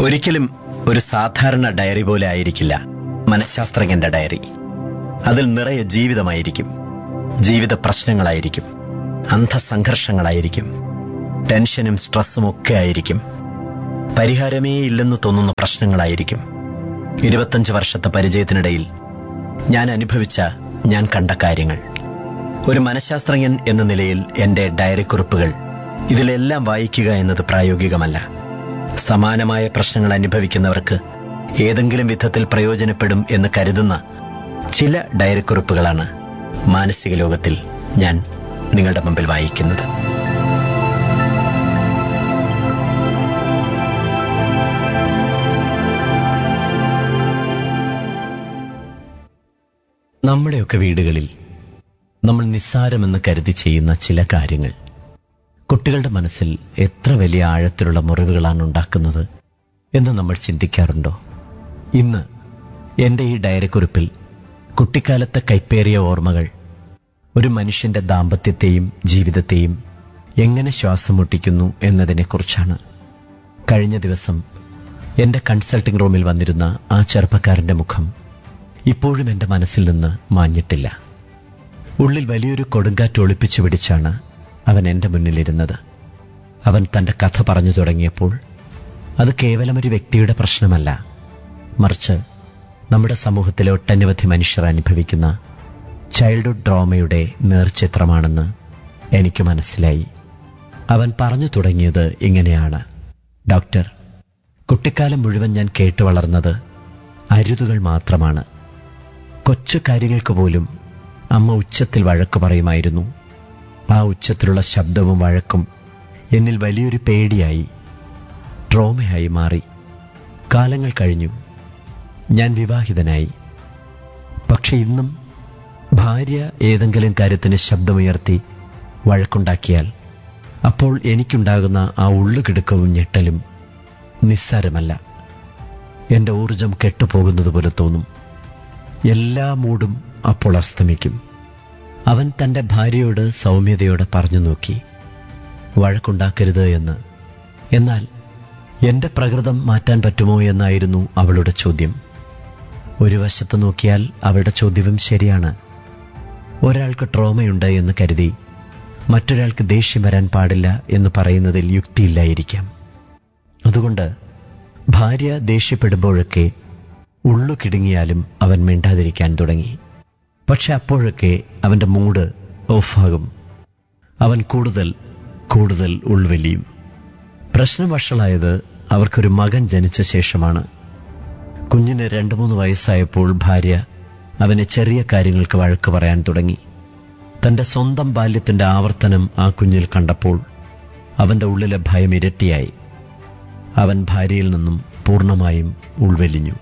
ഒരിക്കലും ഒരു സാധാരണ ഡയറി പോലെ ആയിരിക്കില്ല മനഃശാസ്ത്രജ്ഞന്റെ ഡയറി അതിൽ നിറയെ ജീവിതമായിരിക്കും ജീവിത പ്രശ്നങ്ങളായിരിക്കും അന്ധസംഘർഷങ്ങളായിരിക്കും ടെൻഷനും സ്ട്രെസ്സും ഒക്കെ ആയിരിക്കും പരിഹാരമേ ഇല്ലെന്ന് തോന്നുന്ന പ്രശ്നങ്ങളായിരിക്കും ഇരുപത്തഞ്ച് വർഷത്തെ പരിചയത്തിനിടയിൽ ഞാൻ അനുഭവിച്ച ഞാൻ കണ്ട കാര്യങ്ങൾ ഒരു മനഃശാസ്ത്രജ്ഞൻ എന്ന നിലയിൽ എന്റെ ഡയറി കുറിപ്പുകൾ ഇതിലെല്ലാം വായിക്കുക എന്നത് പ്രായോഗികമല്ല സമാനമായ പ്രശ്നങ്ങൾ അനുഭവിക്കുന്നവർക്ക് ഏതെങ്കിലും വിധത്തിൽ പ്രയോജനപ്പെടും എന്ന് കരുതുന്ന ചില ഡയറി കുറിപ്പുകളാണ് മാനസിക ലോകത്തിൽ ഞാൻ നിങ്ങളുടെ മുമ്പിൽ വായിക്കുന്നത് നമ്മുടെയൊക്കെ വീടുകളിൽ നമ്മൾ നിസ്സാരമെന്ന് കരുതി ചെയ്യുന്ന ചില കാര്യങ്ങൾ കുട്ടികളുടെ മനസ്സിൽ എത്ര വലിയ ആഴത്തിലുള്ള മുറിവുകളാണ് ഉണ്ടാക്കുന്നത് എന്ന് നമ്മൾ ചിന്തിക്കാറുണ്ടോ ഇന്ന് എന്റെ ഈ ഡയറിക്കുറിപ്പിൽ കുട്ടിക്കാലത്തെ കൈപ്പേറിയ ഓർമ്മകൾ ഒരു മനുഷ്യന്റെ ദാമ്പത്യത്തെയും ജീവിതത്തെയും എങ്ങനെ ശ്വാസം മുട്ടിക്കുന്നു എന്നതിനെക്കുറിച്ചാണ് കഴിഞ്ഞ ദിവസം എന്റെ കൺസൾട്ടിംഗ് റൂമിൽ വന്നിരുന്ന ആ ചെറുപ്പക്കാരന്റെ മുഖം ഇപ്പോഴും എന്റെ മനസ്സിൽ നിന്ന് മാഞ്ഞിട്ടില്ല ഉള്ളിൽ വലിയൊരു കൊടുങ്കാറ്റ് ഒളിപ്പിച്ചു പിടിച്ചാണ് അവൻ എന്റെ മുന്നിലിരുന്നത് അവൻ തന്റെ കഥ പറഞ്ഞു തുടങ്ങിയപ്പോൾ അത് കേവലം ഒരു വ്യക്തിയുടെ പ്രശ്നമല്ല മറിച്ച് നമ്മുടെ സമൂഹത്തിലെ ഒട്ടനവധി മനുഷ്യർ അനുഭവിക്കുന്ന ചൈൽഡ്ഹുഡ് ഡ്രോമയുടെ നേർചിത്രമാണെന്ന് എനിക്ക് മനസ്സിലായി അവൻ പറഞ്ഞു തുടങ്ങിയത് ഇങ്ങനെയാണ് ഡോക്ടർ കുട്ടിക്കാലം മുഴുവൻ ഞാൻ കേട്ടു വളർന്നത് അരുതുകൾ മാത്രമാണ് കൊച്ചു കാര്യങ്ങൾക്ക് പോലും അമ്മ ഉച്ചത്തിൽ വഴക്ക് പറയുമായിരുന്നു ആ ഉച്ചത്തിലുള്ള ശബ്ദവും വഴക്കും എന്നിൽ വലിയൊരു പേടിയായി ട്രോമയായി മാറി കാലങ്ങൾ കഴിഞ്ഞു ഞാൻ വിവാഹിതനായി പക്ഷെ ഇന്നും ഭാര്യ ഏതെങ്കിലും കാര്യത്തിന് ശബ്ദമുയർത്തി വഴക്കുണ്ടാക്കിയാൽ അപ്പോൾ എനിക്കുണ്ടാകുന്ന ആ ഉള്ളുകിടുക്കവും ഞെട്ടലും നിസ്സാരമല്ല എന്റെ ഊർജം കെട്ടുപോകുന്നത് പോലെ തോന്നും എല്ലാ മൂടും അപ്പോൾ അസ്തമിക്കും അവൻ തന്റെ ഭാര്യയോട് സൗമ്യതയോടെ പറഞ്ഞു നോക്കി വഴക്കുണ്ടാക്കരുത് എന്ന് എന്നാൽ എന്റെ പ്രകൃതം മാറ്റാൻ പറ്റുമോ എന്നായിരുന്നു അവളുടെ ചോദ്യം ഒരു വശത്ത് നോക്കിയാൽ അവളുടെ ചോദ്യവും ശരിയാണ് ഒരാൾക്ക് ട്രോമയുണ്ട് എന്ന് കരുതി മറ്റൊരാൾക്ക് ദേഷ്യം വരാൻ പാടില്ല എന്ന് പറയുന്നതിൽ യുക്തിയില്ലായിരിക്കാം അതുകൊണ്ട് ഭാര്യ ദേഷ്യപ്പെടുമ്പോഴൊക്കെ ഉള്ളു കിടുങ്ങിയാലും അവൻ മിണ്ടാതിരിക്കാൻ തുടങ്ങി പക്ഷെ അപ്പോഴൊക്കെ അവന്റെ മൂഡ് ഓഫാകും അവൻ കൂടുതൽ കൂടുതൽ ഉൾവലിയും പ്രശ്നം വഷളായത് അവർക്കൊരു മകൻ ജനിച്ച ശേഷമാണ് കുഞ്ഞിന് രണ്ടു മൂന്ന് വയസ്സായപ്പോൾ ഭാര്യ അവനെ ചെറിയ കാര്യങ്ങൾക്ക് വഴക്ക് പറയാൻ തുടങ്ങി തന്റെ സ്വന്തം ബാല്യത്തിന്റെ ആവർത്തനം ആ കുഞ്ഞിൽ കണ്ടപ്പോൾ അവന്റെ ഉള്ളിലെ ഭയം ഇരട്ടിയായി അവൻ ഭാര്യയിൽ നിന്നും പൂർണ്ണമായും ഉൾവലിഞ്ഞു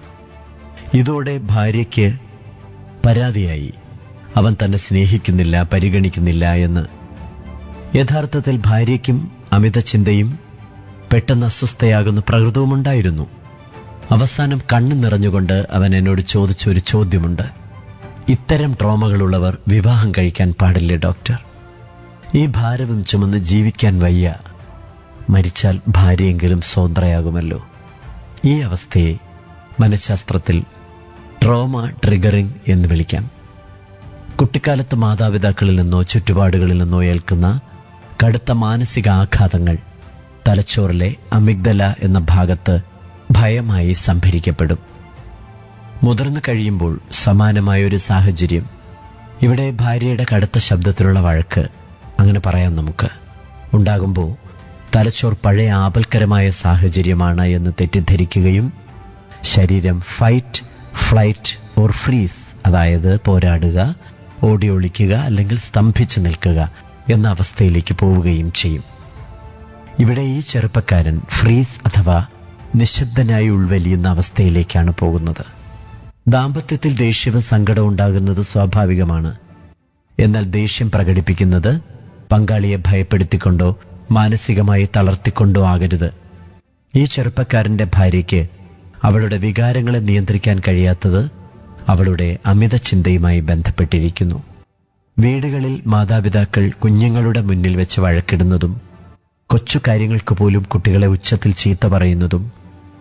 ഇതോടെ ഭാര്യയ്ക്ക് പരാതിയായി അവൻ തന്നെ സ്നേഹിക്കുന്നില്ല പരിഗണിക്കുന്നില്ല എന്ന് യഥാർത്ഥത്തിൽ ഭാര്യയ്ക്കും അമിത ചിന്തയും പെട്ടെന്ന് അസ്വസ്ഥയാകുന്ന പ്രകൃതവുമുണ്ടായിരുന്നു അവസാനം കണ്ണു നിറഞ്ഞുകൊണ്ട് അവൻ എന്നോട് ചോദിച്ച ഒരു ചോദ്യമുണ്ട് ഇത്തരം ട്രോമകളുള്ളവർ വിവാഹം കഴിക്കാൻ പാടില്ലേ ഡോക്ടർ ഈ ഭാരവും ചുമന്ന് ജീവിക്കാൻ വയ്യ മരിച്ചാൽ ഭാര്യയെങ്കിലും സ്വതന്ത്രയാകുമല്ലോ ഈ അവസ്ഥയെ മനഃശാസ്ത്രത്തിൽ ട്രോമ ട്രിഗറിംഗ് എന്ന് വിളിക്കാം കുട്ടിക്കാലത്ത് മാതാപിതാക്കളിൽ നിന്നോ ചുറ്റുപാടുകളിൽ നിന്നോ ഏൽക്കുന്ന കടുത്ത മാനസിക ആഘാതങ്ങൾ തലച്ചോറിലെ അമിഗ്ദല എന്ന ഭാഗത്ത് ഭയമായി സംഭരിക്കപ്പെടും മുതിർന്നു കഴിയുമ്പോൾ സമാനമായ ഒരു സാഹചര്യം ഇവിടെ ഭാര്യയുടെ കടുത്ത ശബ്ദത്തിലുള്ള വഴക്ക് അങ്ങനെ പറയാം നമുക്ക് ഉണ്ടാകുമ്പോൾ തലച്ചോർ പഴയ ആപൽക്കരമായ സാഹചര്യമാണ് എന്ന് തെറ്റിദ്ധരിക്കുകയും ശരീരം ഫൈറ്റ് ഫ്ലൈറ്റ് ഓർ ഫ്രീസ് അതായത് പോരാടുക ഓടി ഒളിക്കുക അല്ലെങ്കിൽ സ്തംഭിച്ചു നിൽക്കുക എന്ന അവസ്ഥയിലേക്ക് പോവുകയും ചെയ്യും ഇവിടെ ഈ ചെറുപ്പക്കാരൻ ഫ്രീസ് അഥവാ നിശബ്ദനായി ഉൾവലിയുന്ന അവസ്ഥയിലേക്കാണ് പോകുന്നത് ദാമ്പത്യത്തിൽ ദേഷ്യവും സങ്കടവും ഉണ്ടാകുന്നത് സ്വാഭാവികമാണ് എന്നാൽ ദേഷ്യം പ്രകടിപ്പിക്കുന്നത് പങ്കാളിയെ ഭയപ്പെടുത്തിക്കൊണ്ടോ മാനസികമായി തളർത്തിക്കൊണ്ടോ ആകരുത് ഈ ചെറുപ്പക്കാരന്റെ ഭാര്യയ്ക്ക് അവളുടെ വികാരങ്ങളെ നിയന്ത്രിക്കാൻ കഴിയാത്തത് അവളുടെ അമിത ചിന്തയുമായി ബന്ധപ്പെട്ടിരിക്കുന്നു വീടുകളിൽ മാതാപിതാക്കൾ കുഞ്ഞുങ്ങളുടെ മുന്നിൽ വെച്ച് വഴക്കിടുന്നതും കൊച്ചു കാര്യങ്ങൾക്ക് പോലും കുട്ടികളെ ഉച്ചത്തിൽ ചീത്ത പറയുന്നതും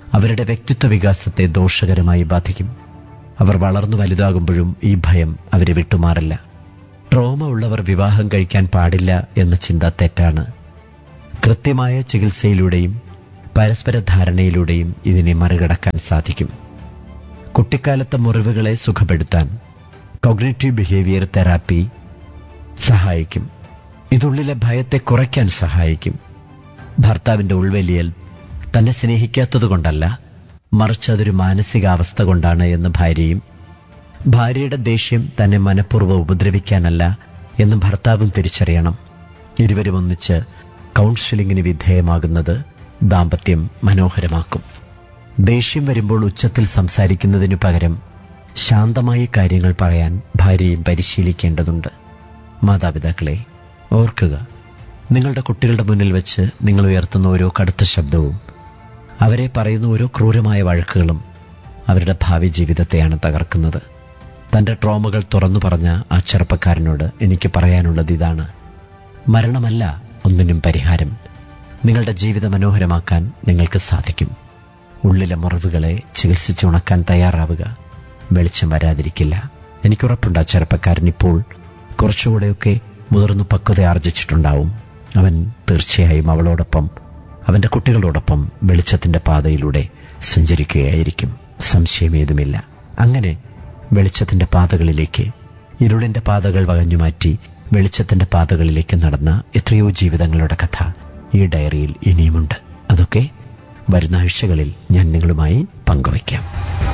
അവരുടെ വ്യക്തിത്വ വികാസത്തെ ദോഷകരമായി ബാധിക്കും അവർ വളർന്നു വലുതാകുമ്പോഴും ഈ ഭയം അവരെ വിട്ടുമാറില്ല ട്രോമ ഉള്ളവർ വിവാഹം കഴിക്കാൻ പാടില്ല എന്ന ചിന്ത തെറ്റാണ് കൃത്യമായ ചികിത്സയിലൂടെയും പരസ്പര ധാരണയിലൂടെയും ഇതിനെ മറികടക്കാൻ സാധിക്കും കുട്ടിക്കാലത്തെ മുറിവുകളെ സുഖപ്പെടുത്താൻ കോഗ്നേറ്റീവ് ബിഹേവിയർ തെറാപ്പി സഹായിക്കും ഇതുള്ളിലെ ഭയത്തെ കുറയ്ക്കാൻ സഹായിക്കും ഭർത്താവിന്റെ ഉൾവലിയൽ തന്നെ സ്നേഹിക്കാത്തതുകൊണ്ടല്ല മറിച്ച് അതൊരു മാനസികാവസ്ഥ കൊണ്ടാണ് എന്ന് ഭാര്യയും ഭാര്യയുടെ ദേഷ്യം തന്നെ മനഃപൂർവ്വം ഉപദ്രവിക്കാനല്ല എന്ന് ഭർത്താവും തിരിച്ചറിയണം ഇരുവരും ഒന്നിച്ച് കൗൺസിലിംഗിന് വിധേയമാകുന്നത് ദാമ്പത്യം മനോഹരമാക്കും ദേഷ്യം വരുമ്പോൾ ഉച്ചത്തിൽ സംസാരിക്കുന്നതിനു പകരം ശാന്തമായി കാര്യങ്ങൾ പറയാൻ ഭാര്യയും പരിശീലിക്കേണ്ടതുണ്ട് മാതാപിതാക്കളെ ഓർക്കുക നിങ്ങളുടെ കുട്ടികളുടെ മുന്നിൽ വെച്ച് നിങ്ങൾ ഉയർത്തുന്ന ഓരോ കടുത്ത ശബ്ദവും അവരെ പറയുന്ന ഓരോ ക്രൂരമായ വഴക്കുകളും അവരുടെ ഭാവി ജീവിതത്തെയാണ് തകർക്കുന്നത് തന്റെ ട്രോമകൾ തുറന്നു പറഞ്ഞ ആ ചെറുപ്പക്കാരനോട് എനിക്ക് പറയാനുള്ളത് ഇതാണ് മരണമല്ല ഒന്നിനും പരിഹാരം നിങ്ങളുടെ ജീവിതം മനോഹരമാക്കാൻ നിങ്ങൾക്ക് സാധിക്കും ഉള്ളിലെ മുറിവുകളെ ചികിത്സിച്ചുണക്കാൻ തയ്യാറാവുക വെളിച്ചം വരാതിരിക്കില്ല എനിക്കുറപ്പുണ്ട് ആ ചെറുപ്പക്കാരൻ ഇപ്പോൾ കുറച്ചുകൂടെയൊക്കെ മുതിർന്നു പക്വത ആർജിച്ചിട്ടുണ്ടാവും അവൻ തീർച്ചയായും അവളോടൊപ്പം അവന്റെ കുട്ടികളോടൊപ്പം വെളിച്ചത്തിന്റെ പാതയിലൂടെ സഞ്ചരിക്കുകയായിരിക്കും സംശയമേതുമില്ല അങ്ങനെ വെളിച്ചത്തിന്റെ പാതകളിലേക്ക് ഇരുളിന്റെ പാതകൾ വകഞ്ഞുമാറ്റി വെളിച്ചത്തിന്റെ പാതകളിലേക്ക് നടന്ന എത്രയോ ജീവിതങ്ങളുടെ കഥ ഈ ഡയറിയിൽ ഇനിയുമുണ്ട് അതൊക്കെ വരുന്ന ആഴ്ചകളിൽ ഞാൻ നിങ്ങളുമായി പങ്കുവയ്ക്കാം